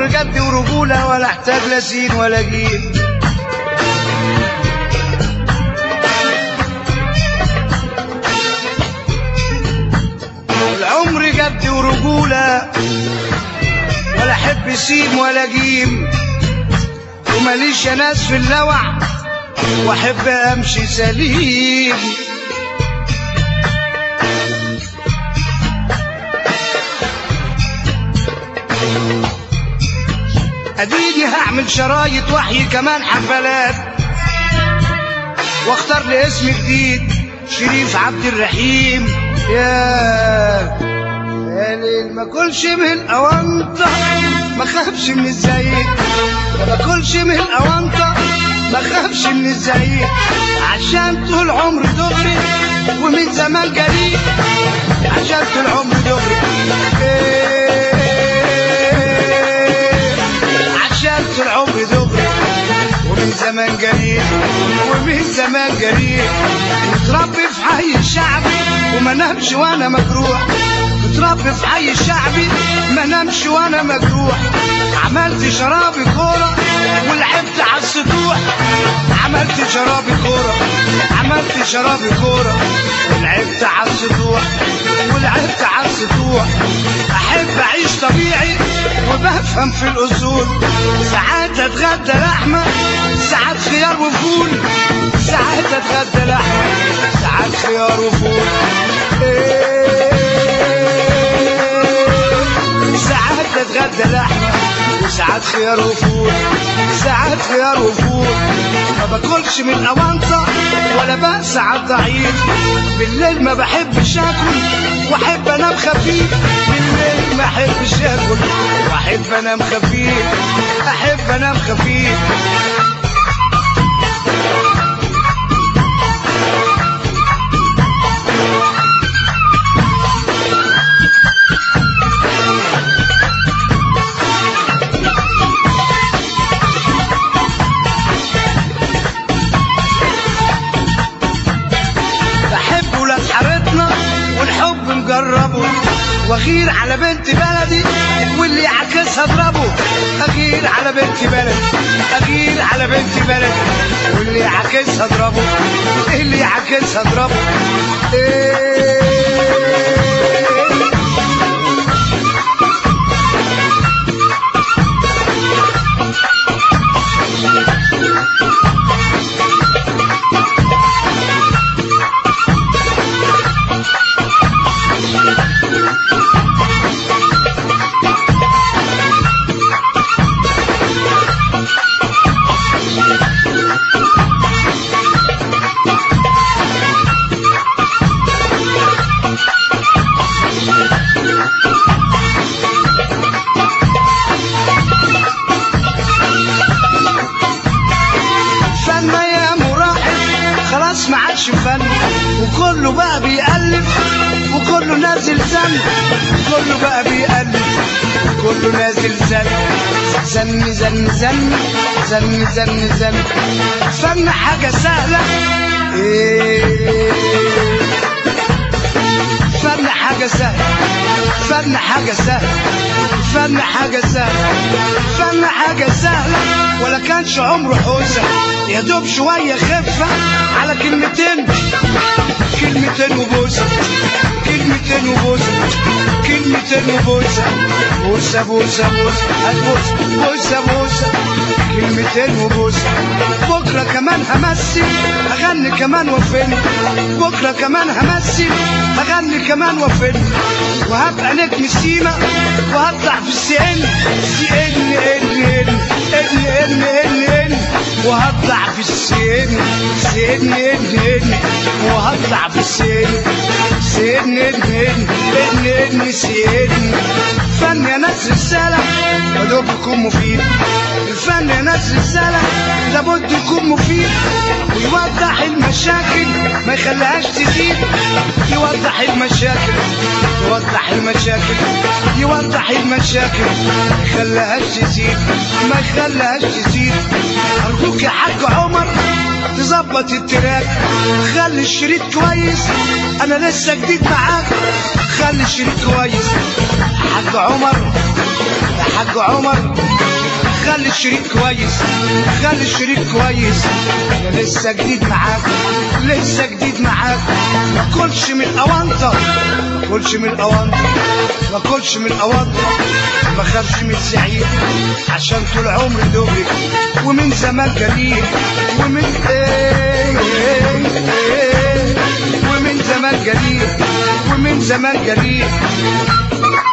جد ورجولة ولا احتاج لا سين ولا جيم العمر جد ورجولة ولا احب سيم ولا جيم وماليش يا ناس في اللوع واحب امشي سليم اديني هعمل شرايط وحي كمان حفلات واختار لي اسم جديد شريف عبد الرحيم يا يا ليل ما كلش من الاونطه ما خافش من الزيت ما باكلش من الاونطه ما خافش من الزيت عشان طول عمري دغري ومن زمان جريء عشان طول عمري دغري إيه عشان طول عمري دغري ومن زمان جريء ومن زمان جريء متربي في حي الشعبي وما نامش وانا مجروح متربي في حي الشعبي ما نامش وانا مجروح عملت شرابي كوره ولعبت على السطوح عملت شرابي كوره عملت شرابي كوره ولعبت على السطوح ولعبت على السطوح احب اعيش طبيعي وبفهم في الاصول ساعات اتغدى لحمه ساعات خيار وفول ساعات اتغدى لحمه ساعات خيار وفول إيه. ساعات اتغدى لحمه وساعات خيار وفول ساعات خيار وفول ما باكلش من اونطه ولا بأس على الضعيف بالليل ما بحبش اكل واحب انام خفيف بالليل ما احبش اكل واحب انام خفيف احب انام خفيف بحب ولاد حارتنا والحب مجربه واغير على بنت بلدي واللي يعكسها اضربه اغير على بنت بلدي اغير على بنت بلدي واللي يعكسها اضربه اللي يعكسها اضربه إيه فن يا مراحل خلاص ما عادش فن وكله بقى بيألف وكله نازل زن كله بقى بيألف وكله نازل زن زن زن زن زن زن زن فن حاجة سهلة إيه فن حاجة سهلة فن حاجة سهلة فن حاجة سهلة فن حاجة سهلة ولا كانش عمره حوسة يا دوب شوية خفة على كلمتين كلمتين وبوسة كلمتين وبوسة كلمتين وبوسة بوسة بوسة بوسة هتبوسة بوسة بوسة كلمتين وبوسة بكرة كمان همثل أغني كمان وفن بكرة كمان همثل أغني كمان وفن وهبقى نجم سيما وهطلع في السي ان سي ان ان ان ان ان ان ان وهطلع في السي ان سي ان ان ان وهطلع في السي ان سي ان ان ان ان ان سي ان فن يا ناس رسالة ولو يكون مفيد الفن يا ناس رسالة لابد يكون مفيد ويوضح المشاكل ما يخليهاش تزيد يوضح المشاكل يوضح المشاكل يوضح المشاكل ما يخليهاش تزيد ما يخليهاش تزيد أرجوك يا حاج عمر تظبط التراك خلي الشريط كويس انا لسه جديد معاك خلي الشريط كويس حاج عمر حاج عمر خلي الشريك كويس خلي الشريك كويس انا لسه جديد معاك لسه جديد معاك ما كلش من الاونطه ما كلش من الاونطه ما كلش من الاونطه ما خافش من السعيد عشان طول عمري دغري ومن زمان جريء ومن ايه ايه ايه ومن زمان جريء ومن زمان جريء